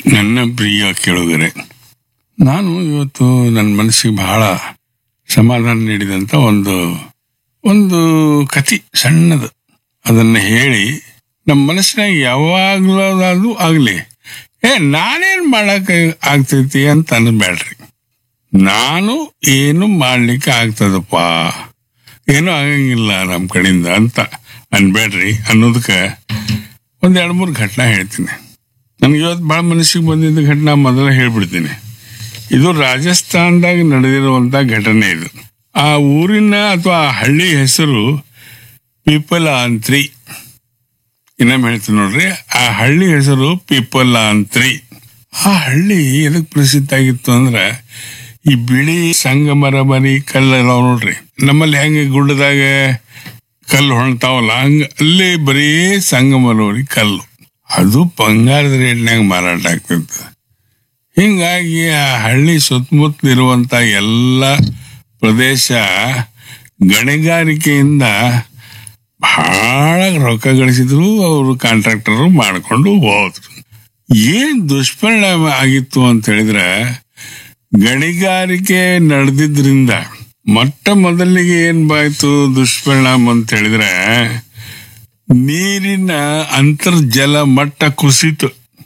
ನನ್ನ ಪ್ರಿಯ ಕೇಳುಗರೆ ನಾನು ಇವತ್ತು ನನ್ನ ಮನಸ್ಸಿಗೆ ಬಹಳ ಸಮಾಧಾನ ನೀಡಿದಂತ ಒಂದು ಒಂದು ಕತಿ ಸಣ್ಣದು ಅದನ್ನ ಹೇಳಿ ನಮ್ಮ ಮನಸ್ಸಿನಾಗ ಯಾವಾಗ್ಲೂ ಆಗ್ಲಿ ಏ ನಾನೇನ್ ಮಾಡಕ್ ಆಗ್ತೈತಿ ಅಂತ ಅನ್ಬೇಡ್ರಿ ನಾನು ಏನು ಮಾಡ್ಲಿಕ್ಕೆ ಆಗ್ತದಪ್ಪ ಏನೂ ಆಗಂಗಿಲ್ಲ ನಮ್ಮ ಕಡೆಯಿಂದ ಅಂತ ಅನ್ಬೇಡ್ರಿ ಅನ್ನೋದಕ್ಕೆ ಒಂದ್ ಎರಡು ಮೂರು ಘಟನಾ ಹೇಳ್ತೀನಿ ನನಗೆ ಇವತ್ತು ಭಾಳ ಮನಸ್ಸಿಗೆ ಬಂದಿದ್ದ ಘಟನಾ ಮೊದಲ ಹೇಳ್ಬಿಡ್ತೀನಿ ಇದು ರಾಜಸ್ಥಾನದಾಗ ನಡೆದಿರುವಂತ ಘಟನೆ ಇದು ಆ ಊರಿನ ಅಥವಾ ಆ ಹಳ್ಳಿ ಹೆಸರು ಪಿಪಲಾಂತ್ರಿ ಇನ್ನೊಮ್ಮೆ ಹೇಳ್ತೀನಿ ನೋಡ್ರಿ ಆ ಹಳ್ಳಿ ಹೆಸರು ಪಿಪಲಾಂತ್ರಿ ಆ ಹಳ್ಳಿ ಎದಕ್ ಪ್ರಸಿದ್ಧ ಆಗಿತ್ತು ಅಂದ್ರೆ ಈ ಬಿಳಿ ಸಂಗಮರ ಮರಿ ಕಲ್ಲೆಲ್ಲ ನೋಡ್ರಿ ನಮ್ಮಲ್ಲಿ ಹೆಂಗೆ ಗುಡ್ಡದಾಗ ಕಲ್ಲು ಹೊಣ್ತಾವಲ್ಲ ಹಂಗ ಅಲ್ಲಿ ಬರೀ ಸಂಗಮರವರಿ ಕಲ್ಲು ಅದು ಬಂಗಾರದ ರೇಟ್ನಾಗ ಮಾರಾಟ ಆಗ್ತಿತ್ತು ಹಿಂಗಾಗಿ ಆ ಹಳ್ಳಿ ಸುತ್ತಮುತ್ತಲಿರುವಂತ ಎಲ್ಲ ಪ್ರದೇಶ ಗಣಿಗಾರಿಕೆಯಿಂದ ಬಹಳ ರೊಕ್ಕ ಗಳಿಸಿದ್ರು ಅವರು ಕಾಂಟ್ರಾಕ್ಟರ್ ಮಾಡ್ಕೊಂಡು ಹೋದ್ರು ಏನ್ ದುಷ್ಪರಿಣಾಮ ಆಗಿತ್ತು ಅಂತ ಹೇಳಿದ್ರೆ ಗಣಿಗಾರಿಕೆ ನಡೆದಿದ್ರಿಂದ ಮೊಟ್ಟ ಮೊದಲಿಗೆ ಏನ್ ಬಾಯ್ತು ದುಷ್ಪರಿಣಾಮ ಅಂತ ಹೇಳಿದ್ರೆ ನೀರಿನ ಅಂತರ್ಜಲ ಮಟ್ಟ ಕುಸಿತು